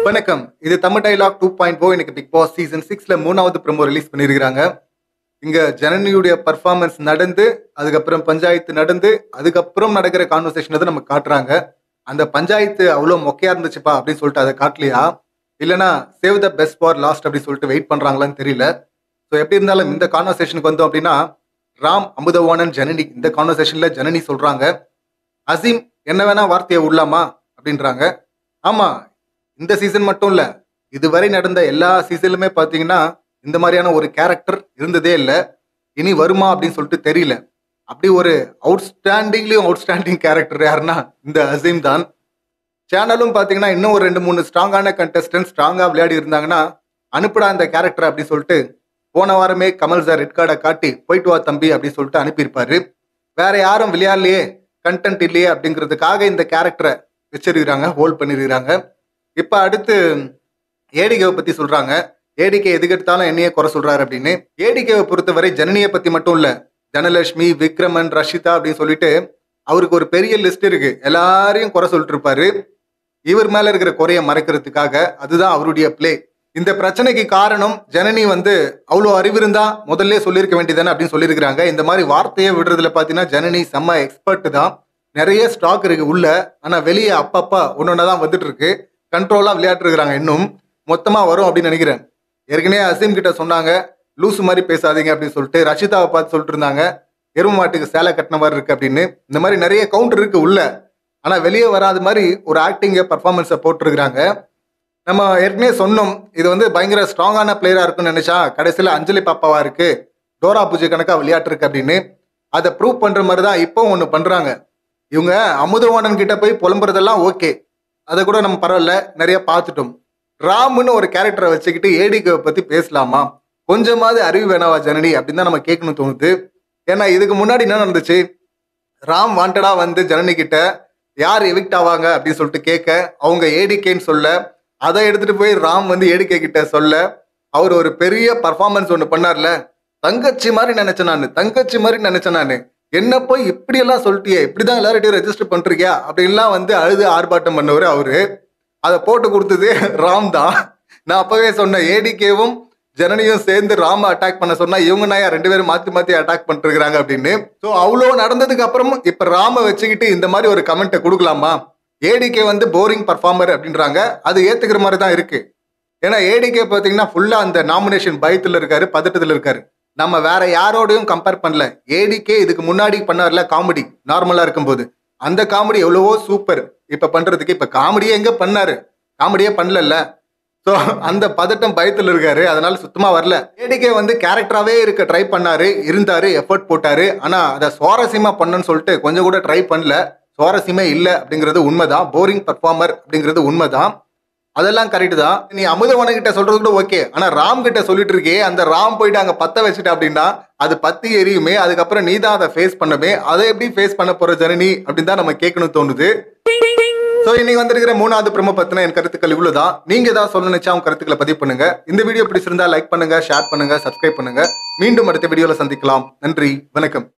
வணக்கம் இது Tamil dialogue two point O எனக்கு பிக் பாஸ் சீசன் சிக்ஸ்ல மூணாவது ப்ரோமோ ரிலீஸ் பண்ணியிருக்கிறாங்க இங்க ஜனனியுடைய பர்ஃபார்மன்ஸ் நடந்து அதுக்கப்புறம் பஞ்சாயத்து நடந்து அதுக்கப்புறம் நடக்கிற கான்வர்சேஷன் தான் நம்ம காட்டுறாங்க அந்த பஞ்சாயத்து அவ்வளோ மொக்கையா இருந்துச்சுப்பா அப்படின்னு சொல்லிட்டு அதை காட்டலையா இல்லைனா save the best for last அப்படின்னு சொல்லிட்டு வெயிட் பண்றாங்களான்னு தெரியல ஸோ எப்படி இருந்தாலும் இந்த கான்வர்சேஷனுக்கு வந்தோம் அப்படின்னா ராம் அமுதவாணன் ஜனனி இந்த கான்வர்சேஷன்ல ஜனனி சொல்றாங்க அசீம் என்ன வேணா வார்த்தையை விடலாமா அப்படின்றாங்க ஆமா இந்த சீசன் மட்டும் இல்ல இதுவரை நடந்த எல்லா சீசன்லுமே பாத்தீங்கன்னா இந்த மாதிரியான ஒரு கேரக்டர் இருந்ததே இல்லை இனி வருமா அப்படின்னு சொல்லிட்டு தெரியல அப்படி ஒரு அவுட்ஸ்டாண்டிங்லயும் அவுட்ஸ்டாண்டிங் கேரக்டர் யாருன்னா இந்த அசீம் தான் சேனலும் பாத்தீங்கன்னா இன்னும் ஒரு ரெண்டு மூணு ஸ்ட்ராங்கான கண்டஸ்டன்ட் ஸ்ட்ராங்கா விளையாடி இருந்தாங்கன்னா அனுப்புடா இந்த கேரக்டர் அப்படின்னு சொல்லிட்டு போன வாரமே கமல் சார் ரெட் கார்டை காட்டி போயிட்டு வா தம்பி அப்படின்னு சொல்லிட்டு அனுப்பியிருப்பாரு வேற யாரும் விளையாடலையே கண்டென்ட் இல்லையே அப்படிங்கிறதுக்காக இந்த கேரக்டரை வச்சிருக்கிறாங்க ஹோல்ட் பண்ணிருக்கிறாங்க இப்போ அடுத்து ஏடிகேவை பத்தி சொல்றாங்க ஏடிகே எதுக்கு எடுத்தாலும் என்னையே குறை சொல்றாரு அப்படின்னு ஏடிகேவை பொறுத்தவரை ஜனனியை பத்தி மட்டும் இல்ல தனலட்சுமி விக்ரமன் ரஷிதா அப்படின்னு சொல்லிட்டு அவருக்கு ஒரு பெரிய லிஸ்ட் இருக்கு எல்லாரையும் குறை சொல்லிட்டு இருப்பாரு இவர் மேல இருக்கிற குறைய மறைக்கிறதுக்காக அதுதான் அவருடைய பிளே இந்த பிரச்சனைக்கு காரணம் ஜனனி வந்து அவ்வளோ அறிவு இருந்தா முதல்ல சொல்லியிருக்க வேண்டியதானே அப்படின்னு சொல்லியிருக்கிறாங்க இந்த மாதிரி வார்த்தையை விடுறதுல பார்த்தீங்கன்னா ஜனனி செம்ம எக்ஸ்பர்ட் தான் நிறைய ஸ்டாக் இருக்கு உள்ள ஆனா வெளியே அப்பப்பா ஒன்னொன்னா தான் வந்துட்டு இருக்கு கண்ட்ரோலா விளையாட்டு இருக்கிறாங்க இன்னும் மொத்தமா வரும் அப்படின்னு நினைக்கிறேன் ஏற்கனவே அசீம் கிட்ட சொன்னாங்க லூசு மாதிரி பேசாதீங்க அப்படின்னு சொல்லிட்டு ரஷிதாவை பார்த்து சொல்லிட்டு இருந்தாங்க எரும மாட்டுக்கு சேலை கட்டின மாதிரி இருக்கு அப்படின்னு இந்த மாதிரி நிறைய கவுண்டர் இருக்கு உள்ள ஆனா வெளியே வராத மாதிரி ஒரு ஆக்டிங்க பர்ஃபார்மன்ஸை போட்டிருக்கிறாங்க நம்ம ஏற்கனவே சொன்னோம் இது வந்து பயங்கர ஸ்ட்ராங்கான பிளேயரா இருக்குன்னு நினைச்சா கடைசியில் அஞ்சலி பாப்பாவா இருக்கு டோரா பூஜை கணக்கா விளையாட்டு இருக்கு அப்படின்னு அதை ப்ரூவ் பண்ற மாதிரி தான் இப்போ ஒன்று பண்றாங்க இவங்க அமுதவாணன் கிட்ட போய் புலம்புறதெல்லாம் ஓகே அதை கூட நம்ம பரவாயில்ல நிறைய பார்த்துட்டோம் ராம்னு ஒரு கேரக்டரை வச்சுக்கிட்டு ஏடிகே பத்தி பேசலாமா கொஞ்சமாவது அறிவு வேணாவா ஜனனி அப்படின்னு தான் நம்ம கேட்கணும் தோணுது ஏன்னா இதுக்கு முன்னாடி என்ன நடந்துச்சு ராம் வாண்டடா வந்து ஜனனி கிட்ட யார் எவிக்ட் ஆவாங்க அப்படின்னு சொல்லிட்டு கேட்க அவங்க ஏடிகேன்னு சொல்ல அதை எடுத்துட்டு போய் ராம் வந்து ஏடிகே கிட்ட சொல்ல அவர் ஒரு பெரிய பர்ஃபார்மன்ஸ் ஒன்று பண்ணார்ல தங்கச்சி மாதிரி நினைச்சேன் நான் தங்கச்சி மாதிரி நினைச்சேன் நான் என்ன போய் இப்படி எல்லாம் சொல்லிட்டியே இப்படிதான் எல்லார்ட்டையும் ரெஜிஸ்டர் பண்றியா அப்படின்லாம் வந்து அழுது ஆர்ப்பாட்டம் பண்ணவர் அவரு அதை போட்டு கொடுத்தது ராம் தான் நான் அப்பவே சொன்னேன் ஏடிகேவும் ஜனனியும் சேர்ந்து ராம அட்டாக் பண்ண சொன்னா இவங்க நாயா ரெண்டு பேரும் மாத்தி மாத்தி அட்டாக் பண்ணிருக்காங்க அப்படின்னு ஸோ அவ்வளோ நடந்ததுக்கு அப்புறமும் இப்ப ராம வச்சுக்கிட்டு இந்த மாதிரி ஒரு கமெண்ட்டை கொடுக்கலாமா ஏடிகே வந்து போரிங் பர்ஃபார்மர் அப்படின்றாங்க அது ஏத்துக்கிற மாதிரி தான் இருக்கு ஏன்னா ஏடிகே பார்த்தீங்கன்னா ஃபுல்லா அந்த நாமினேஷன் பயத்துல இருக்காரு பதட்டத்துல இருக்காரு நம்ம வேற யாரோடையும் கம்பேர் பண்ணல ஏடிகே இதுக்கு முன்னாடி பண்ணார்ல காமெடி நார்மலா இருக்கும்போது அந்த காமெடி எவ்வளவோ சூப்பர் இப்ப பண்றதுக்கு இப்ப காமெடியே எங்க பண்ணாரு காமெடியே பண்ணல ஸோ அந்த பதட்டம் பயத்தில் இருக்காரு அதனால சுத்தமா வரல ஏடிகே வந்து கேரக்டராகவே இருக்க ட்ரை பண்ணாரு இருந்தாரு எஃபர்ட் போட்டாரு ஆனா அதை சுவாரஸ்யமா பண்ணுன்னு சொல்லிட்டு கொஞ்சம் கூட ட்ரை பண்ணல சுவாரஸ்யமே இல்லை அப்படிங்கிறது உண்மைதான் போரிங் பர்ஃபார்மர் அப்படிங்கிறது உண்மைதான் அதெல்லாம் கரெக்ட் தான் நீ அமுதவன கிட்ட சொல்றது கூட ஓகே ஆனா ராம் கிட்ட சொல்லிட்டு இருக்கே அந்த ராம் போயிட்டு அங்க பத்த வச்சுட்ட அப்படின்னா அது பத்தி எரியுமே அதுக்கப்புறம் நீ தான் அதை ஃபேஸ் பண்ணவே அதை எப்படி ஃபேஸ் பண்ண போற ஜனனி அப்படின்னு தான் நம்ம கேட்கணும் தோணுது ஸோ இன்னைக்கு வந்திருக்கிற மூணாவது பிரம பத்தின என் கருத்துக்கள் இவ்வளவுதான் நீங்க ஏதாவது சொல்ல நினைச்சா உங்க கருத்துக்களை பதிவு பண்ணுங்க இந்த வீடியோ பிடிச்சிருந்தா லைக் பண்ணுங்க ஷேர் பண்ணுங்க சப்ஸ்கிரைப் பண்ணுங்க மீண்டும் அடுத்த வீடியோல சந்திக்கலாம் நன்றி வணக்கம்